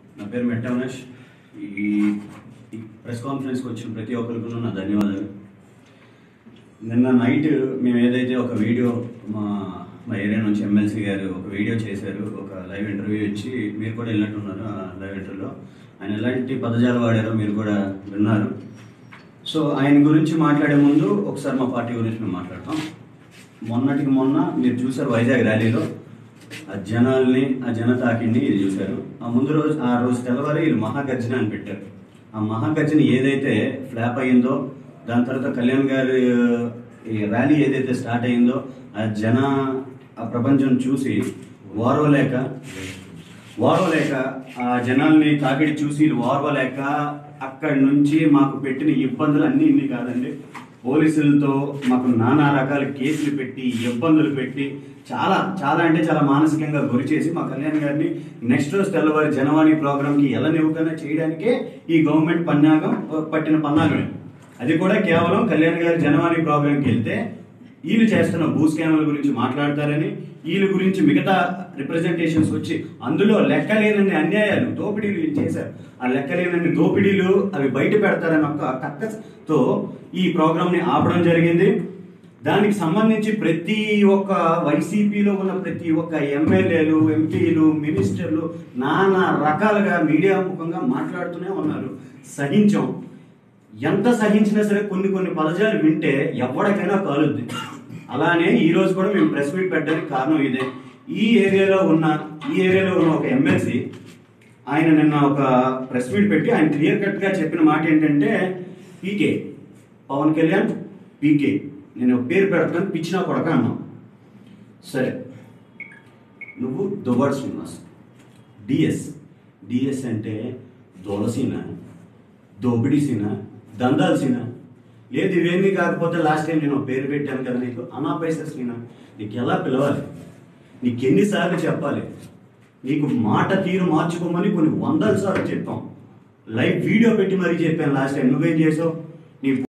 నా పేరు మెట్టవనేష్ ఈ ఈ ప్రెస్ కాన్ఫరెన్స్కి వచ్చిన ప్రతి ఒక్కరికి నా ధన్యవాదాలు నిన్న నైట్ మేము ఏదైతే ఒక వీడియో మా మా ఏరియా నుంచి ఎమ్మెల్సీ గారు ఒక వీడియో చేశారు ఒక లైవ్ ఇంటర్వ్యూ ఇచ్చి మీరు కూడా వెళ్ళినట్టున్నారు ఆ లైవ్ ఇంటర్వ్యూలో ఆయన ఎలాంటి పదజాలు వాడారో మీరు కూడా విన్నారు సో ఆయన గురించి మాట్లాడే ముందు ఒకసారి మా పార్టీ గురించి మేము మాట్లాడతాం మొన్నటికి మొన్న మీరు చూసారు వైజాగ్ ర్యాలీలో ఆ జనాల్ని ఆ జనతాకిని ఇది చూశారు ఆ ముందు రోజు ఆ రోజు తెల్లవారు వీళ్ళు మహాగర్జన అని పెట్టారు ఆ మహాగర్జన ఏదైతే ఫ్లాప్ అయిందో దాని తర్వాత కళ్యాణ్ గారి ఈ ర్యాలీ ఏదైతే స్టార్ట్ అయిందో ఆ జన ఆ ప్రపంచం చూసి ఓర్వలేక ఓర్వలేక ఆ జనాల్ని తాకిడి చూసి వీళ్ళు ఓర్వలేక అక్కడి నుంచి మాకు పెట్టిన ఇబ్బందులు అన్నీ ఇన్ని కాదండి పోలీసులతో మాకు నానా రకాల కేసులు పెట్టి ఇబ్బందులు పెట్టి చాలా చాలా అంటే చాలా మానసికంగా గురి చేసి మా కళ్యాణ్ గారిని నెక్స్ట్ రోజు తెల్లవారి జనవాణి ప్రోగ్రామ్కి ఎలనివ్వకుండా చేయడానికే ఈ గవర్నమెంట్ పన్నాగం పట్టిన పన్నాగమే అది కూడా కేవలం కళ్యాణ్ గారి జనవాణి ప్రోగ్రామ్కి వెళ్తే వీళ్ళు చేస్తున్న భూ స్కామ్ల గురించి మాట్లాడతారని వీళ్ళ గురించి మిగతా రిప్రజెంటేషన్స్ వచ్చి అందులో లెక్కలేనన్ని అన్యాయాలు దోపిడీలు వీళ్ళు చేశారు ఆ లెక్కలేనన్ని దోపిడీలు అవి బయట పెడతారని ఒక కక్కతో ఈ ప్రోగ్రామ్ ని ఆపడం జరిగింది దానికి సంబంధించి ప్రతి ఒక్క వైసీపీలో ఉన్న ప్రతి ఒక్క ఎమ్మెల్యేలు ఎంపీలు మినిస్టర్లు నానా రకాలుగా మీడియా ముఖంగా మాట్లాడుతూనే ఉన్నారు సహించాం ఎంత సహించినా సరే కొన్ని కొన్ని పదజాలు వింటే ఎవరికైనా కాలుద్ది అలానే ఈ రోజు కూడా మేము ప్రెస్ మీట్ పెట్టడానికి కారణం ఇదే ఈ ఏరియాలో ఉన్న ఈ ఏరియాలో ఉన్న ఒక ఎమ్మెల్సీ ఆయన నిన్న ఒక ప్రెస్ మీట్ పెట్టి ఆయన క్లియర్ కట్ గా చెప్పిన మాట ఏంటంటే పీకే పవన్ కళ్యాణ్ పీకే నేను ఒక పేరు పెడతాను పిచ్చినా కొడక అన్నాం సరే నువ్వు దువ్వాడు శ్రీనివాస్ డిఎస్ డిఎస్ అంటే దొలసీన దోపిడీసీన దందాల్సిన లేదు ఇవేమీ కాకపోతే లాస్ట్ టైం నేను ఒక పేరు పెట్టాను కదా నీకు అనా పైసీన నీకు ఎలా పిలవాలి నీకు ఎన్నిసార్లు చెప్పాలి నీకు మాట తీరు మార్చుకోమని కొన్ని వందల సార్లు చెప్పాం లైవ్ వీడియో పెట్టి మరీ చెప్పాను లాస్ట్ టైం నువ్వేం చేసావు నీ